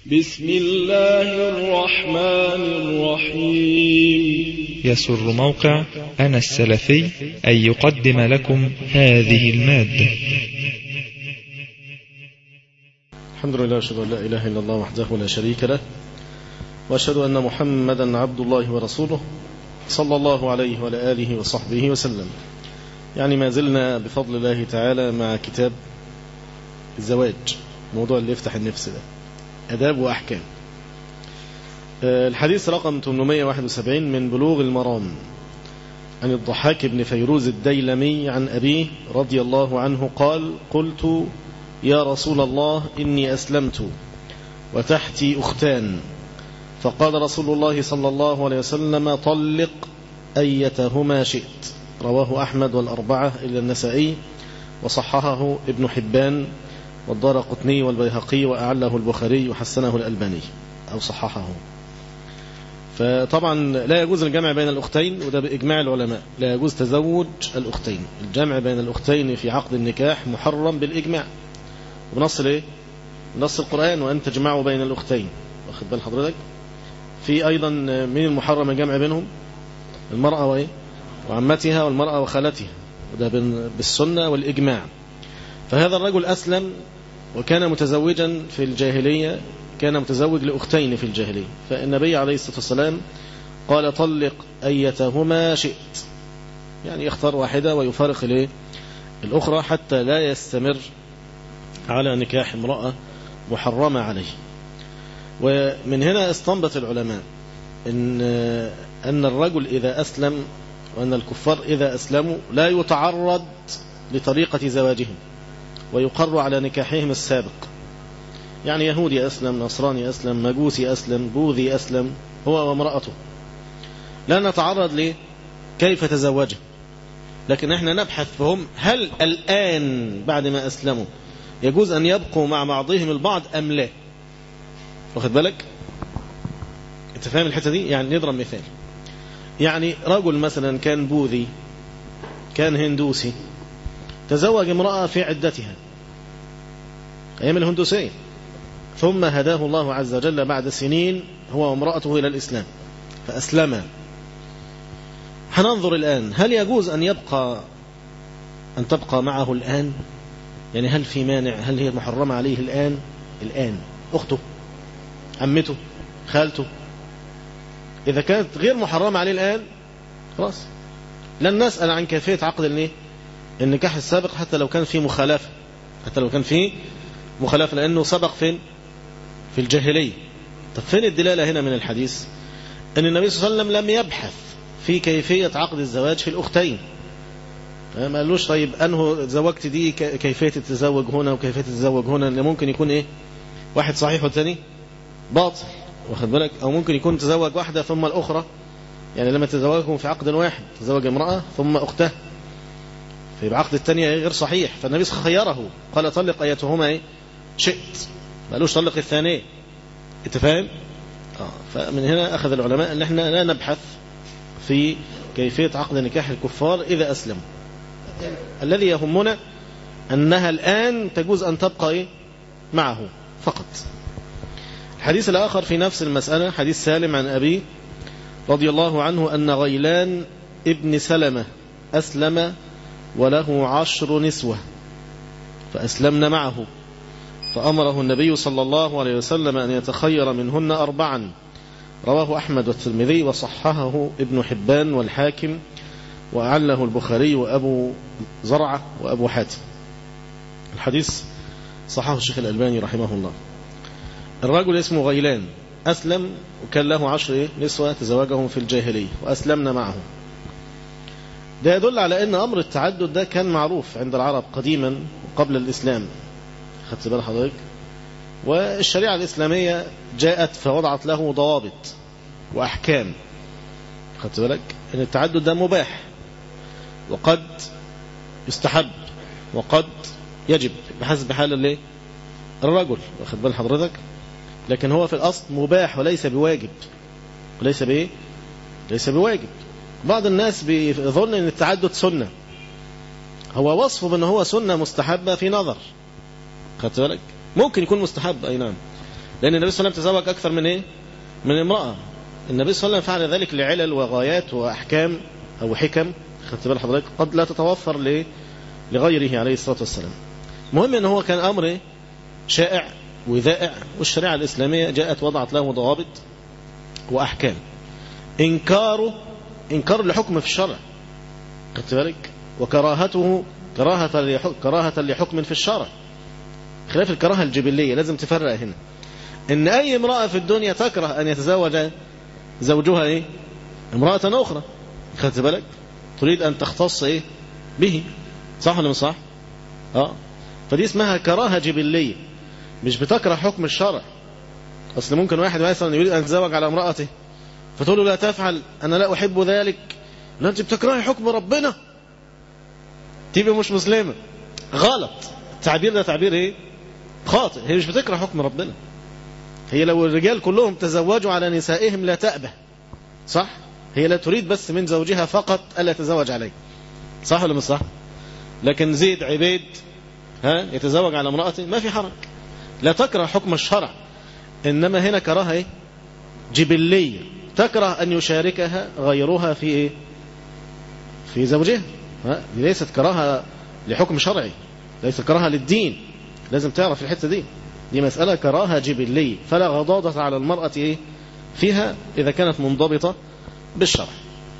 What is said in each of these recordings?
بسم الله الرحمن الرحيم يسر موقع أنا السلفي أن يقدم لكم هذه المادة الحمد لله واشهد ان لا اله الا الله وحده لا شريك له واشهد ان محمدا عبد الله ورسوله صلى الله عليه وعلى اله وصحبه وسلم يعني ما زلنا بفضل الله تعالى مع كتاب الزواج موضوع اللي يفتح النفس ده اداب واحكام الحديث رقم 871 من بلوغ المرام عن الضحاك بن فيروز الديلمي عن أبيه رضي الله عنه قال قلت يا رسول الله إني أسلمت وتحتي أختان فقال رسول الله صلى الله عليه وسلم طلق أيتهما شئت رواه أحمد والأربعة إلى النسائي وصححه ابن حبان والدار قطني والبيهقي وأعله البخاري وحسنه الألباني أو صححه فطبعا لا يجوز الجمع بين الأختين وده بإجماع العلماء لا يجوز تزوج الأختين الجمع بين الأختين في عقد النكاح محرم بالإجماع بنص الايه نص القرآن وأن تجمعوا بين الأختين واخد بال حضرتك في أيضا من المحرم الجمع بينهم المرأة وإيه وعمتها والمرأة وخالتها وده بالسنة والإجماع فهذا الرجل أسلم وكان متزوجا في الجاهلية كان متزوج لأختين في الجاهلية فالنبي عليه الصلاة والسلام قال طلق أيتهما شئت يعني يختار واحدة ويفارق الايه الأخرى حتى لا يستمر على نكاح امرأة محرمة عليه ومن هنا استنبط العلماء إن, أن الرجل إذا أسلم وأن الكفار إذا أسلموا لا يتعرض لطريقة زواجهم ويقر على نكاحهم السابق يعني يهودي أسلم نصراني أسلم مجوسي أسلم بوذي أسلم هو وامرأته لا نتعرض ليه كيف تزوجه لكن احنا نبحث فهم هل الآن بعد ما أسلموا يجوز أن يبقوا مع بعضهم البعض أم لا واخد بالك انت فاهم الحتة دي يعني نضرب مثال يعني رجل مثلا كان بوذي كان هندوسي تزوج امرأة في عدتها أيام الهندوسية ثم هداه الله عز وجل بعد سنين هو وامرأته إلى الإسلام فأسلما هننظر الآن هل يجوز أن يبقى أن تبقى معه الآن يعني هل في مانع هل هي محرمة عليه الآن الآن أخته عمته خالته إذا كانت غير محرمة عليه الآن خلاص لن نسأل عن كيفية عقد الايه النكاح السابق حتى لو كان في مخالفة حتى لو كان في مخالفة لأنه سبق فين في الجاهلية طب فين الدلالة هنا من الحديث أن النبي صلى الله عليه وسلم لم يبحث في كيفية عقد الزواج في الأختين ما قالوش طيب أنه زوجت دي كيفية التزوج هنا وكيفية التزوج هنا اللي ممكن يكون إيه واحد صحيح والثاني باطل واخد بالك أو ممكن يكون تزوج واحدة ثم الأخرى يعني لما تزوجهم في عقد واحد تزوج امرأة ثم أختها في العقد الثانية غير صحيح فالنبي خيره قال طلق أيتهما إيه شئت ما قالوش طلق الثانية انت فاهم آه فمن هنا أخذ العلماء أن احنا لا نبحث في كيفية عقد نكاح الكفار إذا أسلموا الذي يهمنا أنها الآن تجوز أن تبقى إيه؟ معه فقط الحديث الآخر في نفس المسألة حديث سالم عن أبي رضي الله عنه أن غيلان ابن سلمة أسلم وله عشر نسوة فأسلمن معه فأمره النبي صلى الله عليه وسلم أن يتخير منهن أربعا رواه أحمد والترمذي وصححه ابن حبان والحاكم وأعله البخاري وأبو زرعة وأبو حاتم الحديث صححه الشيخ الألباني رحمه الله الرجل اسمه غيلان أسلم وكان له عشر نسوة تزوجهم في الجاهلية وأسلمنا معه ده يدل على أن أمر التعدد ده كان معروف عند العرب قديما قبل الإسلام خدت بال حضرتك والشريعة الإسلامية جاءت فوضعت له ضوابط وأحكام خدت بالك أن التعدد ده مباح وقد يستحب وقد يجب بحسب حال الايه الرجل واخد بال حضرتك لكن هو في الأصل مباح وليس بواجب وليس بايه ليس بواجب بعض الناس بيظن ان التعدد سنة هو وصفه بان هو سنة مستحبة في نظر خدت بالك ممكن يكون مستحب اي نعم لأن النبي صلى الله عليه وسلم تزوج أكثر من إيه من امرأة النبي صلى الله عليه وسلم فعل ذلك لعلل وغايات وأحكام أو حكم خدت بال حضرتك قد لا تتوفر ل- لغيره عليه الصلاة والسلام المهم ان هو كان امر إيه؟ شائع وذائع والشريعة الإسلامية جاءت وضعت له ضوابط وأحكام إنكاره إنكار لحكم في الشرع خدت بالك وكراهته كراهة لح- كراهة لحكم في الشرع خلاف الكراهة الجبلية لازم تفرق هنا إن أي امرأة في الدنيا تكره أن يتزوج زوجها إيه امرأة أخرى خدت بالك تريد أن تختص إيه به صح ولا مش صح اه فدي اسمها كراهة جبلية مش بتكره حكم الشرع أصل ممكن واحد مثلا يريد أن يتزوج على امرأته فتقول له لا تفعل أنا لا أحب ذلك لا أنت بتكرهي حكم ربنا تبقى مش مسلمة غلط التعبير ده تعبير ايه خاطئ هي مش بتكره حكم ربنا هي لو الرجال كلهم تزوجوا على نسائهم لا تأبه صح هي لا تريد بس من زوجها فقط ألا يتزوج عليه صح ولا مش صح لكن زيد عبيد ها يتزوج على امرأته ما في حرج لا تكره حكم الشرع إنما هنا كراهة إيه؟ جبلية تكره أن يشاركها غيرها في إيه؟ في زوجها ها؟ دي ليست كراهة لحكم شرعي ليست كراهة للدين لازم تعرف الحتة دي دي مسألة كراهة جبلية فلا غضاضة على المرأة إيه؟ فيها إذا كانت منضبطة بالشرع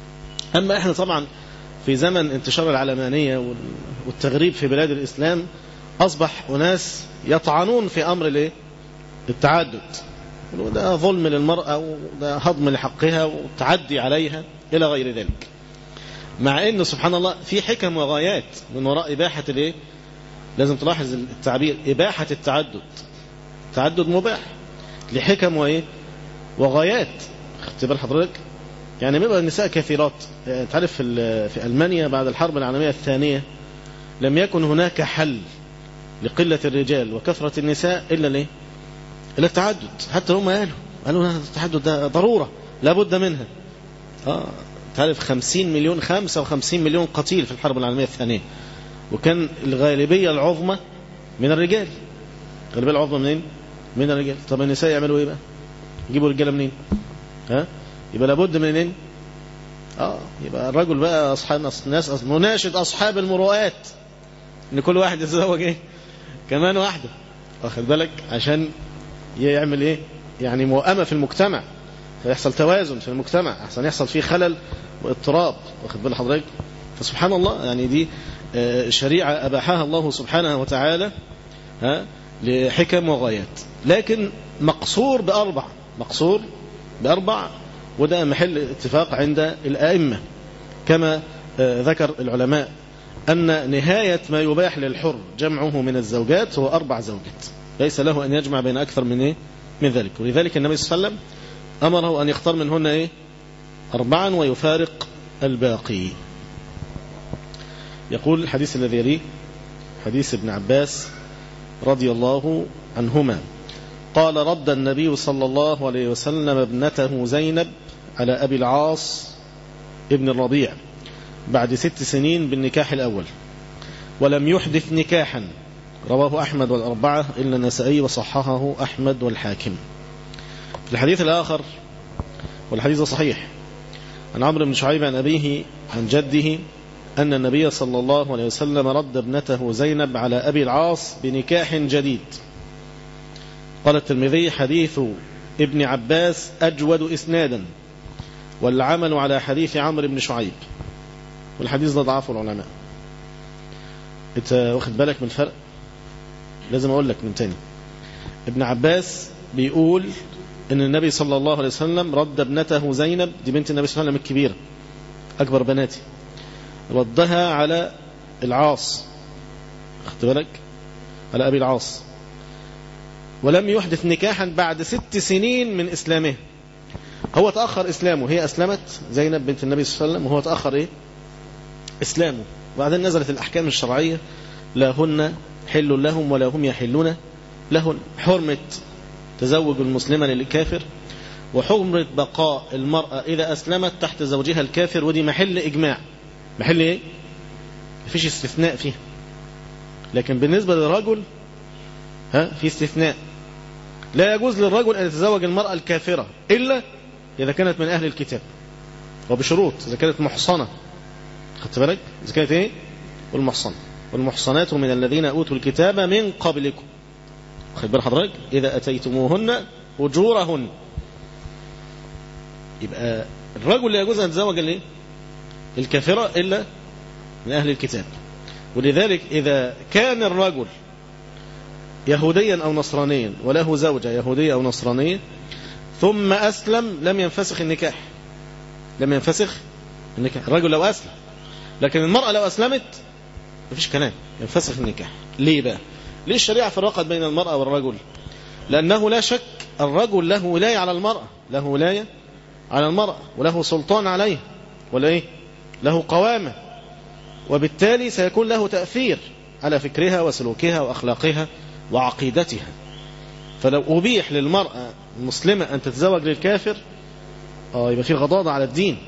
أما إحنا طبعا في زمن انتشار العلمانية وال- والتغريب في بلاد الإسلام أصبح أناس يطعنون في أمر الايه؟ التعدد وده ظلم للمرأة وده هضم لحقها والتعدي عليها إلى غير ذلك مع أنه سبحان الله في حكم وغايات من وراء إباحة الايه لازم تلاحظ التعبير إباحة التعدد التعدد مباح لحكم وإيه وغايات خدت بال حضرتك يعني بيبقى النساء كثيرات يعني تعرف في ال- في ألمانيا بعد الحرب العالمية الثانية لم يكن هناك حل لقلة الرجال وكثرة النساء إلا ليه إلا التعدد حتى هم قالوا قالوا هذا التعدد ده ضرورة لابد منها آه تعرف 50 مليون 55 مليون قتيل في الحرب العالمية الثانية وكان الغالبية العظمى من الرجال الغالبية العظمى منين من الرجال طب النساء يعملوا ايه بقى يجيبوا رجاله منين ها يبقى لابد منين اه يبقى الرجل بقى اصحاب ناس أص- مناشد اصحاب المروءات ان كل واحد يتزوج ايه كمان واحده واخد بالك عشان يعمل ايه يعني موائمه في المجتمع فيحصل توازن في المجتمع احسن يحصل فيه خلل واضطراب واخد بال حضرتك فسبحان الله يعني دي آه، شريعه اباحها الله سبحانه وتعالى ها لحكم وغايات لكن مقصور بأربع مقصور بأربع وده محل اتفاق عند الآئمة كما آه، ذكر العلماء أن نهاية ما يباح للحر جمعه من الزوجات هو أربع زوجات ليس له أن يجمع بين أكثر من إيه؟ من ذلك ولذلك النبي صلى الله عليه وسلم أمره أن يختار منهن إيه؟ أربعا ويفارق الباقي يقول الحديث الذي يليه حديث ابن عباس رضي الله عنهما قال رد النبي صلى الله عليه وسلم ابنته زينب على أبي العاص ابن الربيع بعد ست سنين بالنكاح الأول ولم يحدث نكاحا رواه أحمد والأربعة إلا النسائي وصححه أحمد والحاكم في الحديث الآخر والحديث صحيح عن عمرو بن شعيب عن أبيه عن جده أن النبي صلى الله عليه وسلم رد ابنته زينب على أبي العاص بنكاح جديد قال الترمذي حديث ابن عباس أجود إسنادا والعمل على حديث عمرو بن شعيب والحديث ده ضعفه العلماء انت واخد بالك من الفرق لازم اقول لك من تاني ابن عباس بيقول ان النبي صلى الله عليه وسلم رد ابنته زينب دي بنت النبي صلى الله عليه وسلم الكبيرة اكبر بناتي ردها على العاص خدت بالك على ابي العاص ولم يحدث نكاحا بعد ست سنين من اسلامه هو تأخر إسلامه هي أسلمت زينب بنت النبي صلى الله عليه وسلم وهو تأخر إيه إسلامه وبعدين نزلت الأحكام الشرعية لا هن حل لهم ولا هم يحلون لهن حرمة تزوج المسلمة للكافر وحرمة بقاء المرأة إذا أسلمت تحت زوجها الكافر ودي محل إجماع محل إيه مفيش استثناء فيها لكن بالنسبة للرجل ها في استثناء لا يجوز للرجل أن يتزوج المرأة الكافرة إلا إذا كانت من أهل الكتاب وبشروط إذا كانت محصنة خدت بالك إذا كانت إيه والمحصنة والمحصنات من الذين أوتوا الكتاب من قبلكم خد بال حضرتك إذا أتيتموهن أجورهن يبقى الرجل لا يجوز أن يتزوج الايه الكافرة إلا من أهل الكتاب ولذلك إذا كان الرجل يهوديا أو نصرانيا وله زوجة يهودية أو نصرانية ثم أسلم لم ينفسخ النكاح لم ينفسخ النكاح الرجل لو أسلم لكن المرأة لو أسلمت مفيش كلام ينفسخ النكاح ليه بقى ليه الشريعة فرقت بين المرأة والرجل لأنه لا شك الرجل له ولاية على المرأة له ولاية على المرأة وله سلطان عليه ولا إيه له قوامة وبالتالي سيكون له تأثير على فكرها وسلوكها وأخلاقها وعقيدتها فلو أبيح للمرأة المسلمة أن تتزوج للكافر آه يبقى في غضاضة على الدين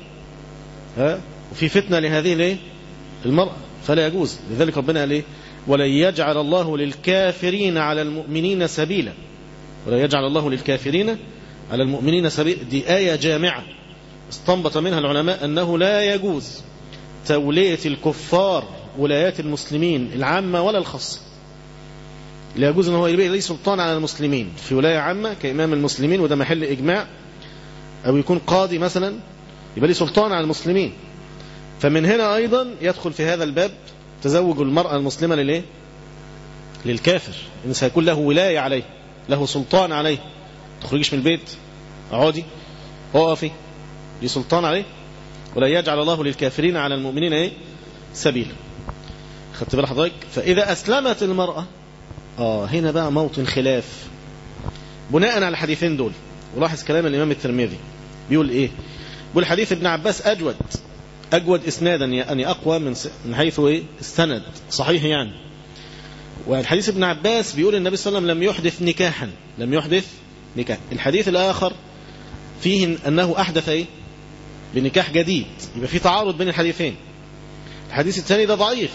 ها وفي فتنة لهذه الايه المرأة فلا يجوز لذلك ربنا قال ايه ولن يجعل الله للكافرين على المؤمنين سبيلا ولن يجعل الله للكافرين على المؤمنين سبيلا دي آية جامعة استنبط منها العلماء أنه لا يجوز تولية الكفار ولايات المسلمين العامة ولا الخاصة لا يجوز أنه يبقى ليه سلطان على المسلمين في ولاية عامة كإمام المسلمين وده محل إجماع أو يكون قاضي مثلا يبقى ليه سلطان على المسلمين فمن هنا أيضا يدخل في هذا الباب تزوج المرأة المسلمة للإيه؟ للكافر إن سيكون له ولاية عليه له سلطان عليه تخرجش من البيت اقعدي اقفي لي سلطان عليه ولا يجعل الله للكافرين على المؤمنين ايه سبيلا خدت بال حضرتك فإذا أسلمت المرأة آه هنا بقى موطن خلاف بناء على الحديثين دول ولاحظ كلام الإمام الترمذي بيقول إيه بيقول حديث ابن عباس أجود أجود إسنادا يعني أقوى من من حيث إيه السند صحيح يعني والحديث ابن عباس بيقول النبي صلى الله عليه وسلم لم يحدث نكاحا لم يحدث نكاح الحديث الآخر فيه أنه أحدث إيه بنكاح جديد يبقى في تعارض بين الحديثين الحديث الثاني ده ضعيف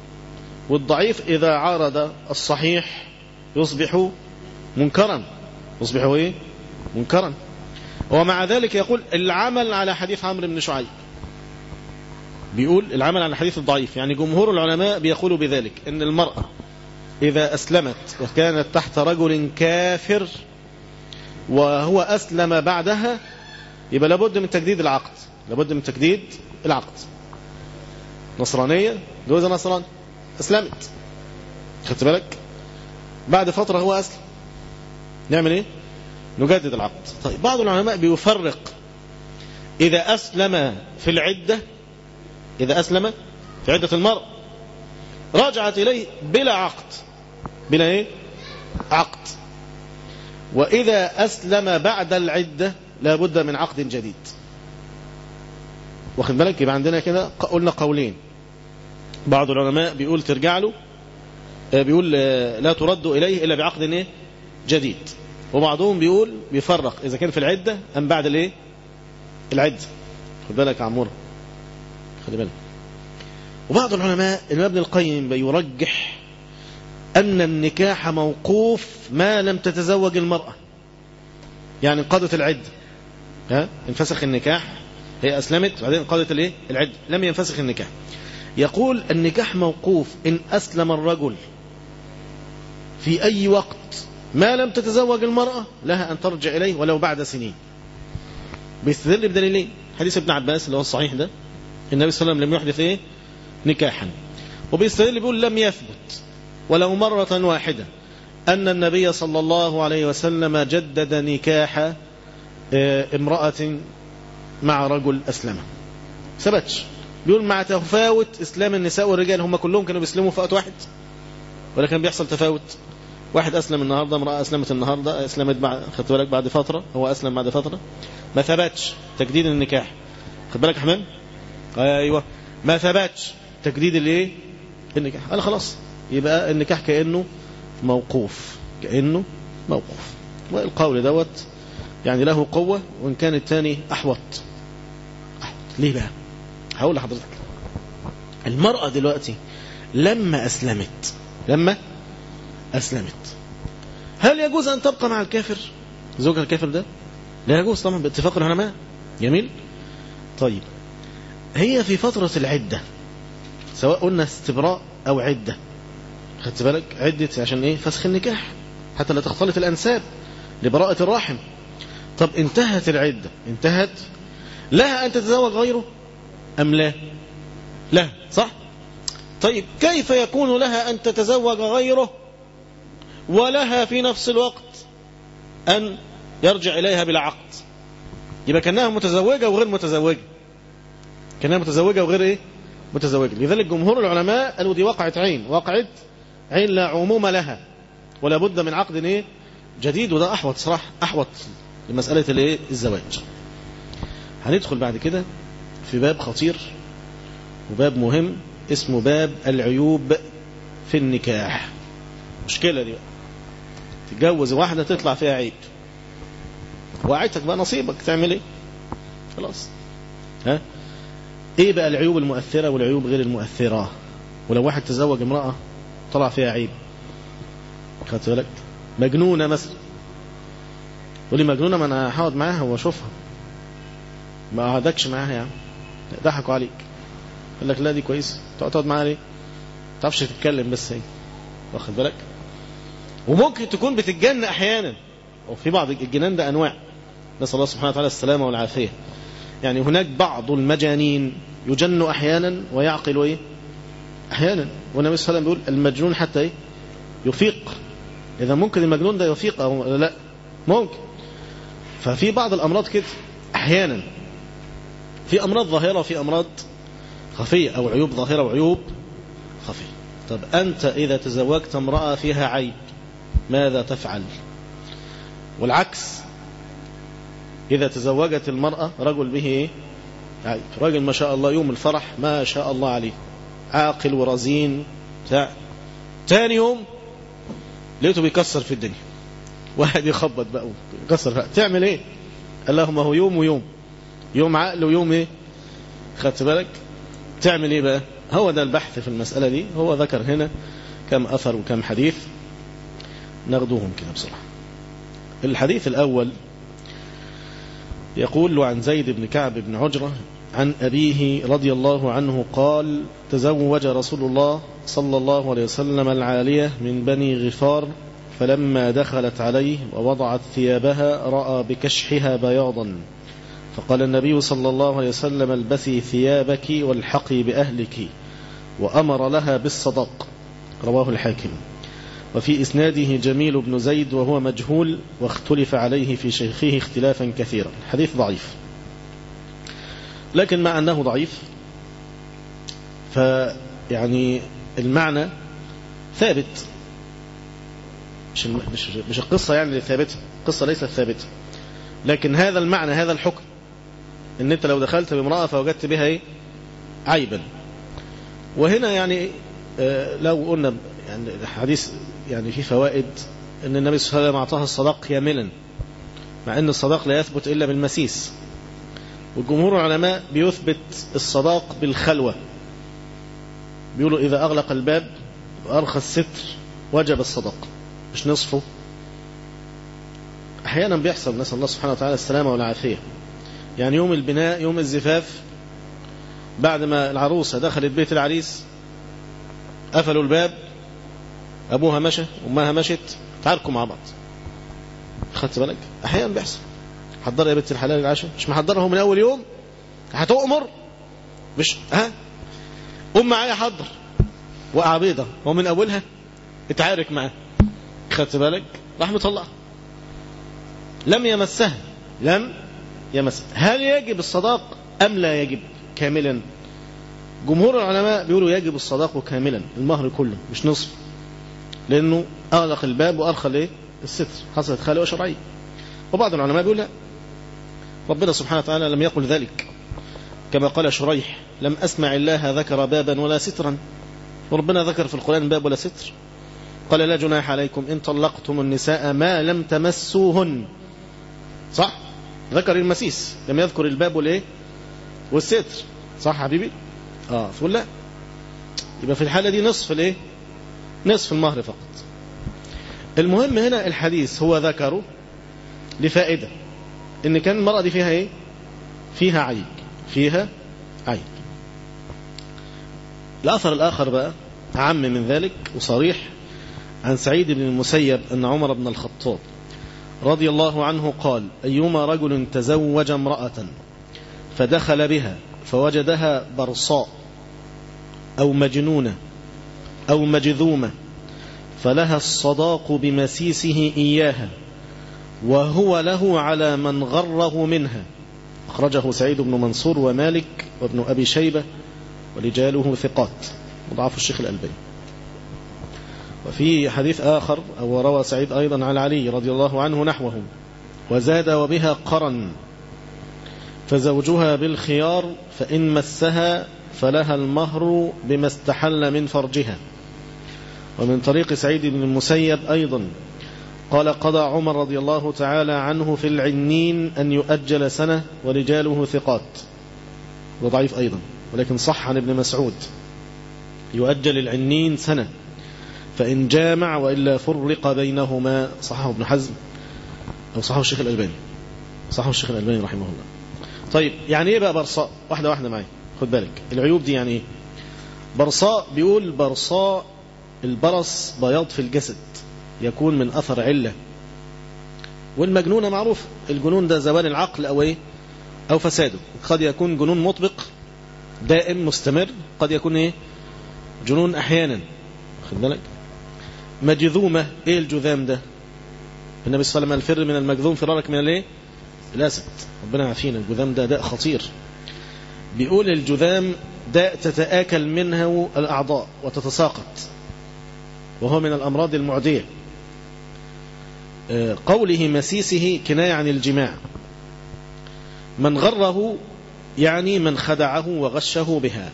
والضعيف إذا عارض الصحيح يصبح منكرا يصبح إيه منكرا ومع ذلك يقول العمل على حديث عمرو بن شعيب بيقول العمل على الحديث الضعيف يعني جمهور العلماء بيقولوا بذلك ان المرأة إذا أسلمت وكانت تحت رجل كافر وهو أسلم بعدها يبقى لابد من تجديد العقد لابد من تجديد العقد نصرانية جوزة نصران أسلمت خدت بالك بعد فترة هو أسلم نعمل إيه نجدد العقد طيب بعض العلماء بيفرق إذا أسلم في العدة إذا أسلم في عدة المرء رجعت إليه بلا عقد بلا إيه عقد وإذا أسلم بعد العدة لابد من عقد جديد واخد بالك يبقى عندنا كده قلنا قولين بعض العلماء بيقول ترجع له بيقول لا ترد إليه إلا بعقد إيه جديد وبعضهم بيقول بيفرق إذا كان في العدة أم بعد الإيه العدة خد بالك يا عمور خد بالك وبعض العلماء الإمام ابن القيم بيرجح أن النكاح موقوف ما لم تتزوج المرأة يعني انقضت العدة ها انفسخ النكاح هي أسلمت بعدين انقضت الايه العدة لم ينفسخ النكاح يقول النكاح موقوف إن أسلم الرجل في أي وقت ما لم تتزوج المرأة لها أن ترجع إليه ولو بعد سنين بيستدل بدليلين حديث ابن عباس اللي هو الصحيح ده النبي صلى الله عليه وسلم لم يحدث إيه نكاحا وبيستدل بيقول لم يثبت ولو مرة واحدة أن النبي صلى الله عليه وسلم جدد نكاح امرأة مع رجل أسلم ثبتش بيقول مع تفاوت إسلام النساء والرجال هم كلهم كانوا بيسلموا في وقت واحد ولا كان بيحصل تفاوت واحد أسلم النهاردة امرأة أسلمت النهاردة أسلمت بعد خدت بالك بعد فترة هو أسلم بعد فترة ما ثبتش تجديد النكاح خد بالك يا حمام أيوة ما ثبتش تجديد الايه النكاح قال خلاص يبقى النكاح كأنه موقوف كأنه موقوف والقول دوت يعني له قوة وإن كان الثاني أحوط أحوط ليه بقى هقول لحضرتك المرأة دلوقتي لما أسلمت لما أسلمت هل يجوز أن تبقى مع الكافر زوجها الكافر ده لا يجوز طبعا باتفاق العلماء جميل طيب هي في فترة العدة سواء قلنا استبراء أو عدة خدت بالك عدة عشان إيه فسخ النكاح حتى لا تختلط الأنساب لبراءة الرحم طب انتهت العدة انتهت لها أن تتزوج غيره أم لا لا صح طيب كيف يكون لها أن تتزوج غيره ولها في نفس الوقت أن يرجع إليها بلا عقد يبقى كأنها متزوجة وغير متزوجة كأنها متزوجة وغير إيه متزوجة لذلك جمهور العلماء قالوا دي وقعة عين وقعة عين لا عموم لها ولا بد من عقد إيه جديد وده أحوط صراحة أحوط لمسألة الإيه الزواج هندخل بعد كده في باب خطير وباب مهم اسمه باب العيوب في النكاح مشكلة دي بقى تتجوز واحدة تطلع فيها عيب وعيتك بقى نصيبك تعمل ايه خلاص ها ايه بقى العيوب المؤثرة والعيوب غير المؤثرة ولو واحد تزوج امرأة طلع فيها عيب خدت بالك مجنونة مثلا تقول لي مجنونة ما انا هقعد معاها واشوفها ما قعدكش معاها يا عم ضحكوا عليك قال لك لا دي كويس تقعد معاها ليه ما تعرفش تتكلم بس هي واخد بالك وممكن تكون بتتجن احيانا وفي بعض الجنان ده انواع نسال الله سبحانه وتعالى السلامه والعافيه يعني هناك بعض المجانين يجن احيانا ويعقل ايه احيانا والنبي صلى الله عليه وسلم بيقول المجنون حتى ايه يفيق اذا ممكن المجنون ده يفيق او لا ممكن ففي بعض الامراض كده احيانا في امراض ظاهره وفي امراض خفيه او عيوب ظاهره وعيوب خفيه طب انت اذا تزوجت امراه فيها عيب ماذا تفعل والعكس إذا تزوجت المرأة رجل به إيه؟ عيب راجل ما شاء الله يوم الفرح ما شاء الله عليه عاقل ورزين بتاع تاني يوم لقيته بيكسر في الدنيا واحد يخبط بقى يكسر بقى. تعمل ايه اللهم هو يوم ويوم يوم عقل ويوم ايه خدت بالك تعمل ايه بقى هو ده البحث في المسألة دي هو ذكر هنا كم أثر وكم حديث ناخدوهم كده بسرعة الحديث الأول يقول عن زيد بن كعب بن عجرة عن أبيه رضي الله عنه قال تزوج رسول الله صلى الله عليه وسلم العالية من بني غفار فلما دخلت عليه ووضعت ثيابها رأى بكشحها بياضا فقال النبي صلى الله عليه وسلم البسي ثيابك والحقي بأهلك وأمر لها بالصدق رواه الحاكم وفي إسناده جميل بن زيد وهو مجهول واختلف عليه في شيخه اختلافا كثيرا حديث ضعيف لكن مع أنه ضعيف فيعني المعنى ثابت مش, مش, مش القصة يعني اللي ثابتة القصة ليست ثابتة لكن هذا المعنى هذا الحكم ان انت لو دخلت بامرأة فوجدت بها ايه عيبا وهنا يعني آه لو قلنا يعني الحديث يعني فيه فوائد ان النبي صلى الله عليه وسلم اعطاها الصداق كاملا مع ان الصداق لا يثبت الا بالمسيس والجمهور العلماء بيثبت الصداق بالخلوة بيقولوا اذا اغلق الباب وارخى الستر وجب الصداق مش نصفه احيانا بيحصل نسال الله سبحانه وتعالى السلامه والعافيه يعني يوم البناء يوم الزفاف بعد ما العروسه دخلت بيت العريس قفلوا الباب ابوها مشى امها مشت تعاركوا مع بعض خدت بالك احيانا بيحصل حضر يا بنت الحلال العشاء مش محضرها من اول يوم هتؤمر مش ها قوم معايا حضر وقع بيضه هو من اولها اتعارك معاه خدت بالك راح مطلقها لم يمسها لم يمسها هل يجب الصداق ام لا يجب كاملا جمهور العلماء بيقولوا يجب الصداق كاملا المهر كله مش نصف لانه اغلق الباب وارخى الايه الستر حصلت خالقه شرعيه وبعض العلماء بيقول لا ربنا سبحانه وتعالى لم يقل ذلك كما قال شريح لم اسمع الله ذكر بابا ولا سترا وربنا ذكر في القران باب ولا ستر قال لا جناح عليكم إن طلقتم النساء ما لم تمسوهن صح ذكر المسيس لم يذكر الباب والايه والستر صح حبيبي اه تقول لا يبقى في الحالة دي نصف الايه نصف المهر فقط المهم هنا الحديث هو ذكره لفائدة ان كان المرأة دي فيها ايه فيها عيب فيها عيب الأثر الآخر بقى عام من ذلك وصريح عن سعيد بن المسيب أن عمر بن الخطاب رضي الله عنه قال أيما رجل تزوج امرأة فدخل بها فوجدها برصاء أو مجنونة أو مجذومة فلها الصداق بمسيسه إياها وهو له على من غره منها أخرجه سعيد بن منصور ومالك وابن أبي شيبة ورجاله ثقات مضاعف الشيخ الألباني وفي حديث آخر أو روى سعيد أيضا عن علي رضي الله عنه نحوه وزاد وبها قرن فزوجها بالخيار فإن مسها فلها المهر بما استحل من فرجها ومن طريق سعيد بن المسيب أيضا قال قضى عمر رضي الله تعالى عنه في العنين أن يؤجل سنة ورجاله ثقات وضعيف أيضا ولكن صح عن ابن مسعود يؤجل العنين سنة فإن جامع وإلا فرق بينهما صححه ابن حزم أو صححه الشيخ الألباني صححه الشيخ الألباني رحمه الله طيب يعني ايه بقى برصاء واحدة واحدة معي خد بالك العيوب دي يعني ايه برصاء بيقول برصاء البرص بياض في الجسد يكون من أثر علة والمجنونة معروف الجنون ده زوال العقل أو إيه أو فساده قد يكون جنون مطبق دائم مستمر قد يكون إيه جنون أحيانا خد بالك مجذومة إيه الجذام ده النبي صلى الله عليه وسلم الفر من المجذوم فرارك من الايه الأسد ربنا يعافينا الجذام ده داء خطير بيقول الجذام داء تتآكل منه الأعضاء وتتساقط وهو من الأمراض المعدية قوله مسيسه كناية عن الجماع من غره يعني من خدعه وغشه بها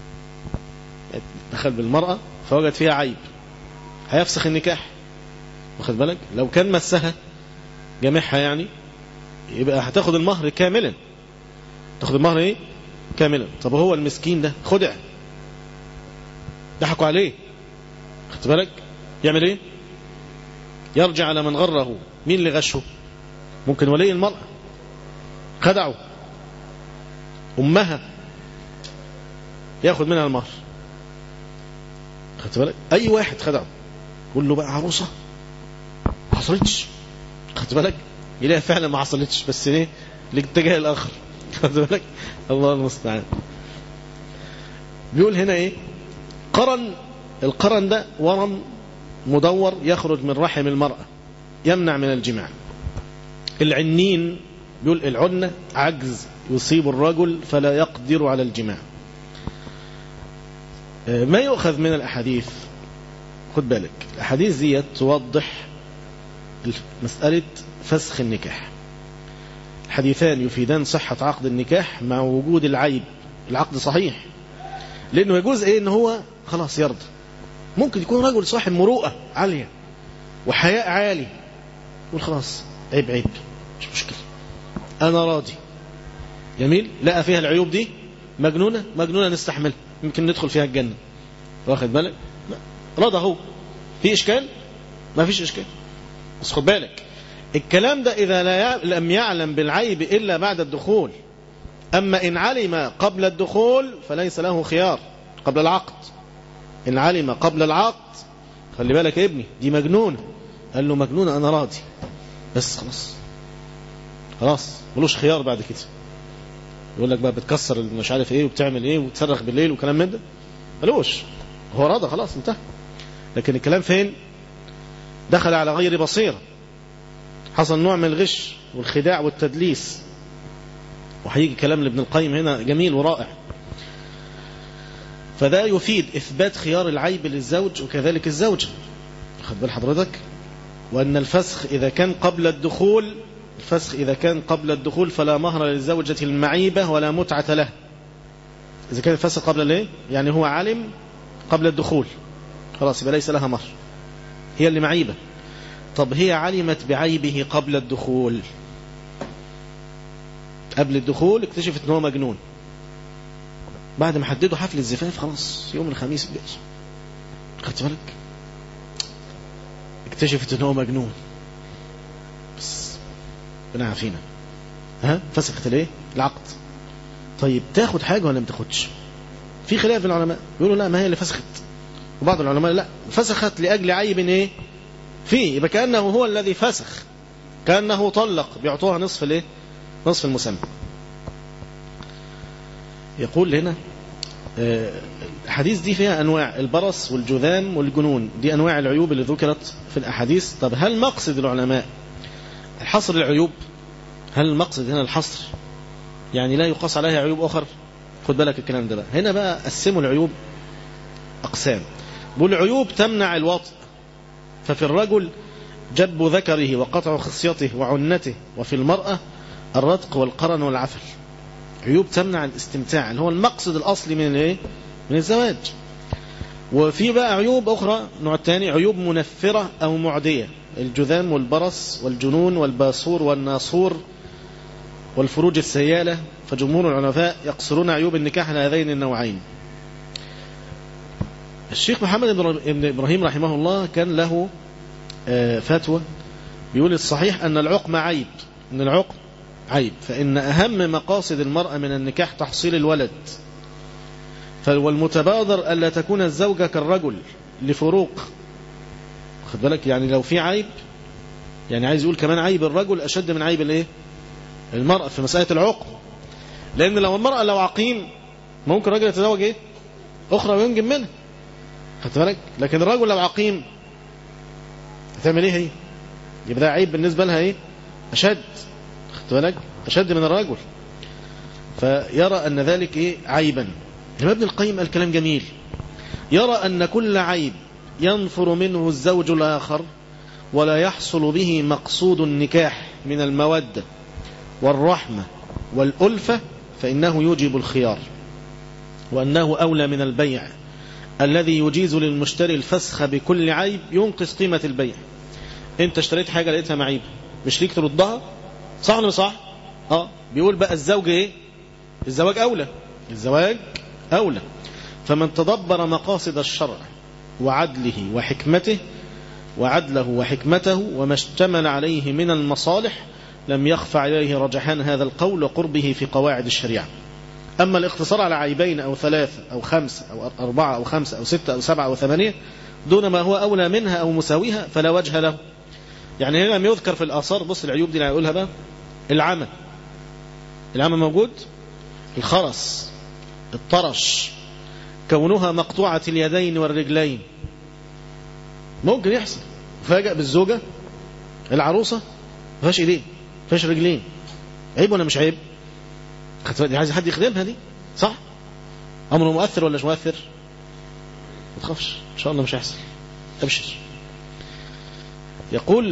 دخل بالمرأة فوجد فيها عيب هيفسخ النكاح واخد بالك لو كان مسها جامعها يعني يبقى هتاخد المهر كاملا تاخد المهر ايه كاملا طب هو المسكين ده خدع ضحكوا عليه خدت بالك يعمل ايه يرجع على من غره مين اللي غشه ممكن ولي المرأة خدعه أمها ياخد منها المهر خدت بالك أي واحد خدعه يقول له بقى عروسة ما حصلتش خدت بالك يلاقي فعلا ما حصلتش بس ليه الاتجاه الآخر خدت بالك الله المستعان بيقول هنا ايه قرن القرن ده ورم مدور يخرج من رحم المرأة يمنع من الجماع العنين بيقول العنة عجز يصيب الرجل فلا يقدر على الجماع ما يؤخذ من الأحاديث خد بالك الأحاديث دي توضح مسألة فسخ النكاح الحديثان يفيدان صحة عقد النكاح مع وجود العيب العقد صحيح لأنه يجوز إيه إن هو خلاص يرضى ممكن يكون رجل صاحب مروءة عالية وحياء عالي يقول خلاص عيب عيب مش مشكلة أنا راضي جميل لقى فيها العيوب دي مجنونة مجنونة نستحملها يمكن ندخل فيها الجنة واخد بالك رضى هو في إشكال ما فيش إشكال بس خد بالك الكلام ده إذا لا لم يعلم بالعيب إلا بعد الدخول أما إن علم قبل الدخول فليس له خيار قبل العقد إن علم قبل العقد خلي بالك يا ابني دي مجنونة قال له مجنونة أنا راضي بس خلاص خلاص ملوش خيار بعد كده يقول لك بقى بتكسر مش عارف ايه وبتعمل ايه وتصرخ بالليل وكلام من ده ملوش هو راضى خلاص انتهى لكن الكلام فين دخل على غير بصيرة حصل نوع من الغش والخداع والتدليس وهيجي كلام لابن القيم هنا جميل ورائع فده يفيد إثبات خيار العيب للزوج وكذلك الزوجة خد بال حضرتك وأن الفسخ إذا كان قبل الدخول الفسخ إذا كان قبل الدخول فلا مهر للزوجة المعيبة ولا متعة له إذا كان الفسخ قبل الايه يعني هو علم قبل الدخول خلاص يبقى ليس لها مهر هي اللي معيبة طب هي علمت بعيبه قبل الدخول قبل الدخول اكتشفت ان هو مجنون بعد ما حددوا حفل الزفاف خلاص يوم الخميس بيقص خدت بالك اكتشفت ان هو مجنون بس ربنا عافينا ها فسخت الايه العقد طيب تاخد حاجه ولا ما تاخدش في خلاف بين العلماء يقولوا لا ما هي اللي فسخت وبعض العلماء لا فسخت لاجل عيب ايه فيه يبقى كانه هو الذي فسخ كانه طلق بيعطوها نصف الايه نصف المسمى يقول هنا الحديث دي فيها أنواع البرص والجذام والجنون دي أنواع العيوب اللي ذكرت في الأحاديث طب هل مقصد العلماء حصر العيوب هل المقصد هنا الحصر يعني لا يقاس عليها عيوب أخر خد بالك الكلام ده بقى هنا بقى قسموا العيوب أقسام بقول عيوب تمنع الوطء ففي الرجل جب ذكره وقطع خصيته وعنته وفي المرأة الرتق والقرن والعفل عيوب تمنع الاستمتاع اللي هو المقصد الأصلي من الايه من الزواج وفي بقى عيوب أخرى نوع تاني عيوب منفرة أو معدية الجذام والبرص والجنون والباسور والناصور والفروج السيالة فجمهور العلماء يقصرون عيوب النكاح على هذين النوعين الشيخ محمد بن إبراهيم رحمه الله كان له فتوى بيقول الصحيح أن العقم عيب أن العقم عيب فإن أهم مقاصد المرأة من النكاح تحصيل الولد والمتبادر ألا تكون الزوجة كالرجل لفروق خد بالك يعني لو في عيب يعني عايز يقول كمان عيب الرجل أشد من عيب الايه المرأة في مسألة العقم لأن لو المرأة لو عقيم ممكن الرجل يتزوج ايه أخرى وينجم منها خدت بالك لكن الرجل لو عقيم هتعمل ايه هي يبقى ده عيب بالنسبة لها ايه أشد خدت بالك أشد من الرجل فيرى أن ذلك إيه عيبا لما ابن القيم قال كلام جميل يرى أن كل عيب ينفر منه الزوج الآخر ولا يحصل به مقصود النكاح من المودة والرحمة والألفة فإنه يوجب الخيار وأنه أولى من البيع الذي يجيز للمشتري الفسخ بكل عيب ينقص قيمة البيع انت اشتريت حاجة لقيتها معيبة مش ليك تردها صح ولا صح اه بيقول بقى الزوج ايه الزواج اولى الزواج اولى فمن تدبر مقاصد الشرع وعدله وحكمته وعدله وحكمته وما اشتمل عليه من المصالح لم يخفى عليه رجحان هذا القول وقربه في قواعد الشريعة أما الاقتصار على عيبين أو ثلاثة أو خمسة أو أربعة أو خمسة أو ستة أو سبعة أو ثمانية دون ما هو أولى منها أو مساويها فلا وجه له يعني هنا لم يذكر في الآثار بص العيوب دي اللي هيقولها بقى العمى العمى موجود الخرس الطرش كونها مقطوعة اليدين والرجلين ممكن يحصل فاجأ بالزوجة العروسة ما فيهاش ايدين ما فيهاش رجلين عيب ولا مش عيب دي عايز حد يخدمها دي صح امره مؤثر ولا مش مؤثر ما تخافش ان شاء الله مش هيحصل ابشر يقول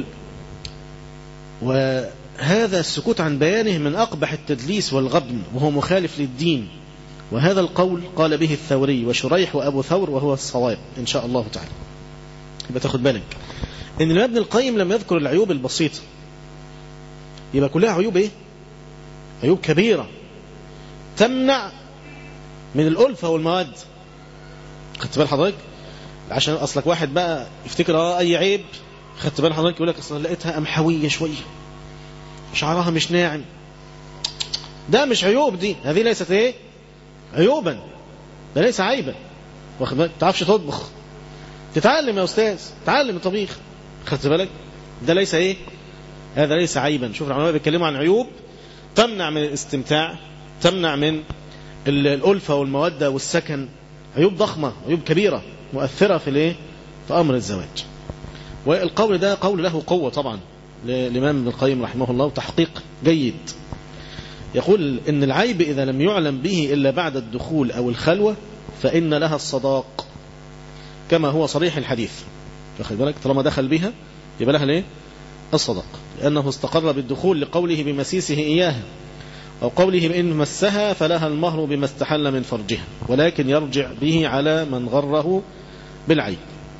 وهذا السكوت عن بيانه من أقبح التدليس والغبن وهو مخالف للدين وهذا القول قال به الثوري وشريح وأبو ثور وهو الصواب إن شاء الله تعالى يبقى تاخد بالك إن ابن القيم لم يذكر العيوب البسيطة يبقى كلها عيوب إيه عيوب كبيرة تمنع من الألفة والمواد خدت بال حضرتك عشان أصلك واحد بقى يفتكر اه أي عيب خدت بال حضرتك يقول لك اصلا لقيتها قمحويه شويه شعرها مش ناعم ده مش عيوب دي هذه ليست ايه عيوبا ده ليس عيبا واخد بالك تعرفش تطبخ تتعلم يا استاذ تعلم الطبيخ خدت بالك ده ليس ايه هذا ليس عيبا شوف العلماء بيتكلموا عن عيوب تمنع من الاستمتاع تمنع من الألفة والمودة والسكن عيوب ضخمة عيوب كبيرة مؤثرة في الايه في أمر الزواج والقول ده قول له قوة طبعا للإمام ابن القيم رحمه الله تحقيق جيد يقول إن العيب إذا لم يعلم به إلا بعد الدخول أو الخلوة فإن لها الصداق كما هو صريح الحديث واخد بالك طالما دخل بها يبقى لها ليه الصداق لأنه استقر بالدخول لقوله بمسيسه إياها أو قوله بإن مسها فلها المهر بما استحل من فرجها ولكن يرجع به على من غره بالعيب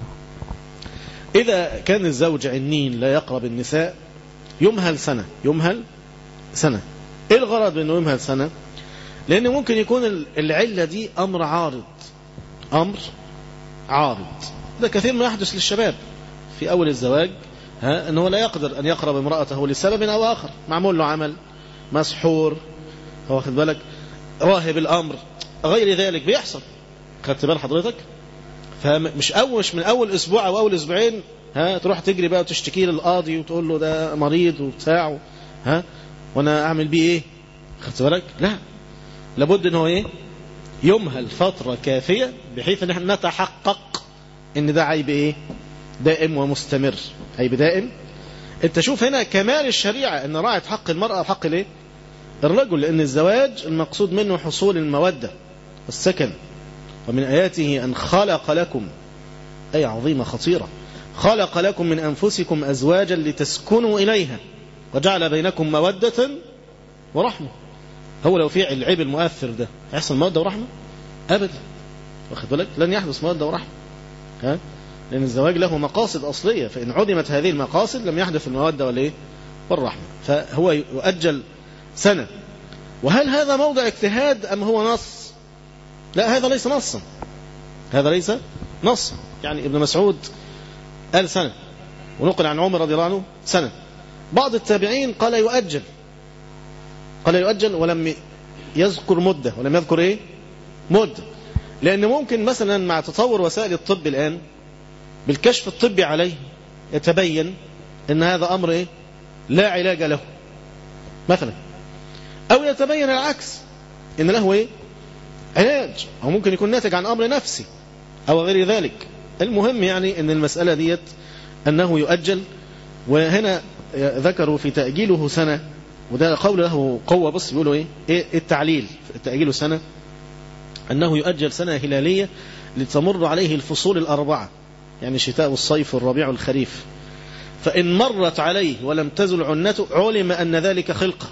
إذا كان الزوج عنين لا يقرب النساء يمهل سنة يمهل سنة إيه الغرض بأنه يمهل سنة لأن ممكن يكون العلة دي أمر عارض أمر عارض ده كثير ما يحدث للشباب في أول الزواج ها أنه لا يقدر أن يقرب امرأته لسبب أو آخر معمول له عمل مسحور واخد بالك راهب الأمر غير ذلك بيحصل خدت بال حضرتك فمش أول مش من أول أسبوع أو أول أسبوعين ها تروح تجري بقى وتشتكي للقاضي وتقول له ده مريض وبتاع ها وانا اعمل بيه ايه خدت بالك لا لابد انه ايه يمهل فترة كافية بحيث ان احنا نتحقق ان ده عيب ايه دائم ومستمر عيب دائم انت شوف هنا كمال الشريعة ان راعت حق المرأة وحق الايه الرجل لان الزواج المقصود منه حصول المودة والسكن ومن آياته أن خلق لكم أي عظيمة خطيرة خلق لكم من أنفسكم أزواجا لتسكنوا إليها وجعل بينكم مودة ورحمة هو لو في العيب المؤثر ده هيحصل مودة ورحمة أبدا واخد بالك لن يحدث مودة ورحمة ها لأن الزواج له مقاصد أصلية فإن عدمت هذه المقاصد لم يحدث المودة والإيه والرحمة فهو يؤجل سنة وهل هذا موضع اجتهاد أم هو نص لا هذا ليس نصا هذا ليس نصا يعني ابن مسعود قال سنة ونقل عن عمر رضي الله عنه سنة بعض التابعين قال يؤجل قال يؤجل ولم يذكر مدة ولم يذكر ايه مدة لأن ممكن مثلا مع تطور وسائل الطب الآن بالكشف الطبي عليه يتبين ان هذا أمر ايه لا علاج له مثلا أو يتبين العكس ان له ايه علاج أو ممكن يكون ناتج عن أمر نفسي أو غير ذلك المهم يعني ان المسألة ديت أنه يؤجل وهنا ذكروا في تأجيله سنة وده قول له قوة بص بيقولوا ايه, إيه التعليل تأجيله سنة أنه يؤجل سنة هلالية لتمر عليه الفصول الأربعة يعني الشتاء والصيف والربيع والخريف فإن مرت عليه ولم تزل عنته علم أن ذلك خلقة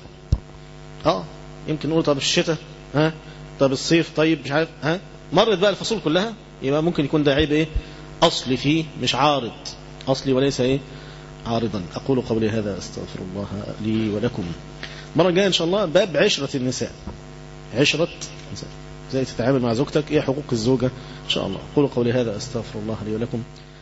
اه يمكن نقول طب الشتاء ها طب الصيف طيب مش عارف ها مرت بقى الفصول كلها يبقى ممكن يكون ده عيب ايه أصلي فيه مش عارض أصلي وليس ايه عارضا أقول قولي هذا أستغفر الله لي ولكم مرة جاية إن شاء الله باب عشرة النساء عشرة نساء ازاي تتعامل مع زوجتك ايه حقوق الزوجة إن شاء الله أقول قولي هذا أستغفر الله لي ولكم